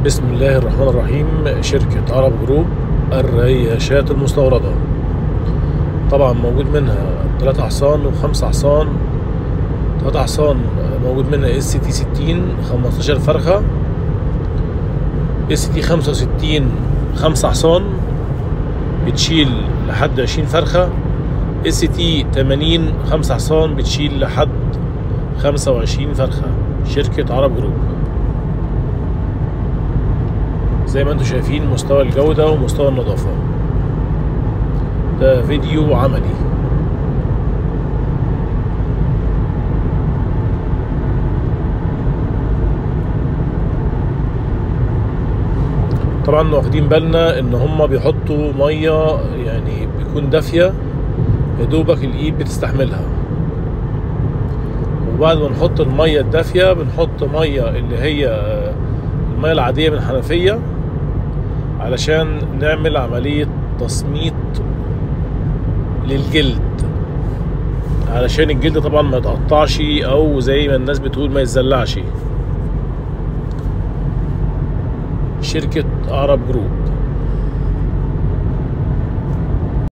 بسم الله الرحمن الرحيم شركة عرب جروب الرياشات المستوردة طبعا موجود منها ثلاثة حصان وخمسة حصان ثلاثة حصان موجود منها اس تي ستين خمستاشر فرخة اس تي خمسة وستين خمسة حصان بتشيل لحد عشرين فرخة اس تي تمانين خمسة حصان بتشيل لحد خمسة وعشرين فرخة شركة عرب جروب زي ما انتم شايفين مستوى الجودة ومستوى النظافة ده فيديو عملي طبعا واخدين بالنا ان هما بيحطوا مية يعني بيكون دافية يا دوبك الايد بتستحملها وبعد ما نحط المية الدافية بنحط مية اللي هي المية العادية من الحنفية علشان نعمل عملية تصميت للجلد علشان الجلد طبعا ما يتقطعش او زي ما الناس بتقول ما يتزلعش شركة عرب جروب